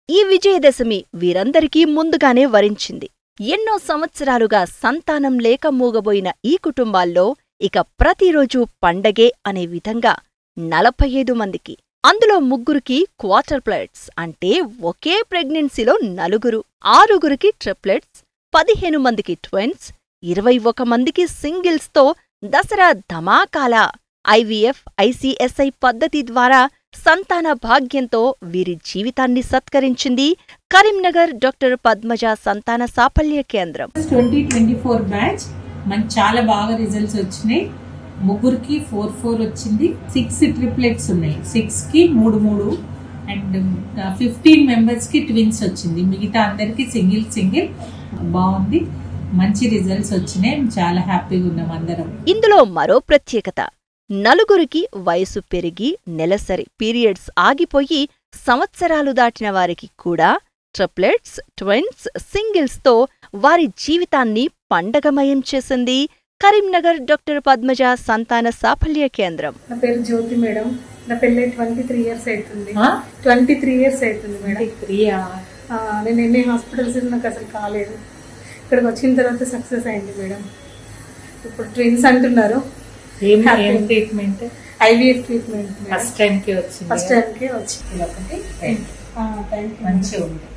ఈ విజయదశమి వీరందరికీ ముందుగానే వరించింది ఎన్నో సంవత్సరాలుగా సంతానం లేక మూగబోయిన ఈ కుటుంబాల్లో ఇక ప్రతిరోజూ పండగే అనే విధంగా నలభై ఐదు మందికి అందులో ముగ్గురికి క్వార్టర్ ప్లేట్స్ అంటే ఒకే ప్రెగ్నెన్సీలో నలుగురు ఆరుగురికి ట్రిప్లెట్స్ పదిహేను మందికి ట్విన్స్ ఇరవై ఒక మందికి సింగిల్స్తో దసరా ధమాకాల ఐవీఎఫ్ ఐసీఎస్ఐ పద్ధతి ద్వారా సంతాన భాగ్యంతో వీరి జీవితాన్ని సత్కరించింది కరీంనగర్ డాక్టర్ పద్మజ సంతాన సాఫల్య కేంద్రం ట్వంటీ ట్వంటీ ఫోర్ బ్యాచ్ మనకి చాలా బాగా రిజల్ట్స్ వచ్చినాయి ముగ్గురికి ఫోర్ ఫోర్ వచ్చింది సిక్స్ ట్రిప్లెట్స్ ఉన్నాయి సిక్స్ కి మూడు మూడు అండ్ ఫిఫ్టీన్ మెంబర్స్ కి ట్విన్స్ వచ్చింది మిగతా అందరికి సింగిల్ సింగిల్ బాగుంది మంచి రిజల్ట్స్ వచ్చినాయి చాలా హ్యాపీగా ఉన్నాం అందరం ఇందులో మరో ప్రత్యేకత నలుగురికి వయసు పెరిగి నెలసరి పీరియడ్స్ ఆగిపోయి సంవత్సరాలు దాటిన వారికి కూడా ట్రిప్లెట్స్ ట్విన్స్ సింగిల్స్తో వారి జీవితాన్ని పండగమయం చేసింది కరీంనగర్ డాక్టర్ పద్మజ సంతాన సాఫల్య కేంద్రం నా పేరు జ్యోతి మేడం నా పెళ్ళి ట్వంటీ త్రీ ఇయర్స్ అవుతుంది ఆ? ట్వంటీ త్రీ ఇయర్స్ అవుతుంది మేడం ప్రియా ఆ, నేను ఎన్ని హాస్పిటల్స్ నాకు అసలు కాలేదు ఇక్కడికి వచ్చిన తర్వాత సక్సెస్ అయింది మేడం ఇప్పుడు ట్విన్స్ అంటున్నారు ఏం Happy. ఏం treatment IVF treatment first time కి వచ్చింది ఫస్ట్ టైంకి వచ్చి ఇదొకటి రెండు. థ్యాంక్ యూ మంచిగా ఉంది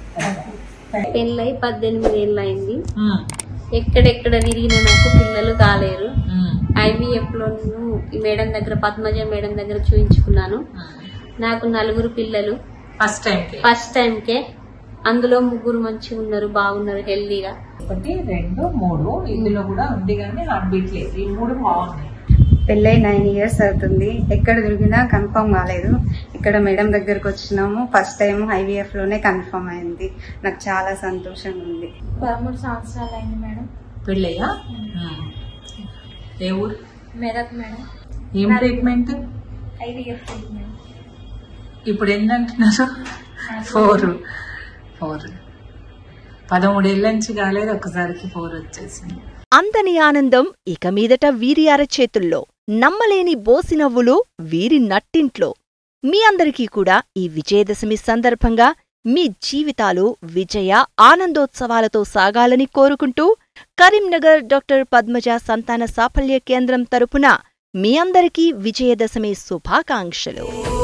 పెళ్ళై పద్దెనిమిది ఏళ్ళు అయింది ఉమ్, ఎక్కడెక్కడ తిరిగిన నాకు పిల్లలు కాలేరు ఉమ్, ఐవీఎఫ్ లో నేను ఈ మేడం దగ్గర పద్మజ మేడం దగ్గర చూయించుకున్నాను ఉమ్. నాకు నలుగురు పిల్లలు ఫస్ట్ టైం కి ఫస్ట్ టైంకే అందులో ముగ్గురు మంచిగా ఉన్నారు బాగున్నారు హెల్దీగా ఒకటి రెండు మూడు ఇందులో కూడా ఉంది కానీ హార్ట్ బీట్ లేదు ఈ మూడు బాగున్నాయి పెళ్ళై నైన్ ఇయర్స్ అవుతుంది ఎక్కడ తిరిగినా కన్ఫర్మ్ కాలేదు ఇక్కడ మేడం దగ్గరకు వచ్చినాము ఫస్ట్ టైం ఐవీఎఫ్ లోనే కన్ఫర్మ్ అయింది నాకు చాలా సంతోషంగా ఉంది పదమూడు సంవత్సరాలు అయింది మేడం పెళ్ళయ్యా ఏ ఊరు మెదక్ మేడం ఏం ట్రీట్మెంట్ ఐవీఎఫ్ ట్రీట్మెంట్ ఇప్పుడు ఎన్ని అంటున్నారు ఫోర్ ఫోర్ పదమూడేళ్ళ నుంచి కాలేదు ఒకసారికి ఫోర్ వచ్చేసింది అందని ఆనందం ఇక మీదట వీరి అరచేతుల్లో నమ్మలేని బోసినవ్వులు వీరి నట్టింట్లో మీ అందరికీ కూడా ఈ విజయదశమి సందర్భంగా మీ జీవితాలు విజయ ఆనందోత్సవాలతో సాగాలని కోరుకుంటూ కరీంనగర్ డాక్టర్ పద్మజ సంతాన సాఫల్య కేంద్రం తరపున మీ అందరికీ విజయదశమి శుభాకాంక్షలు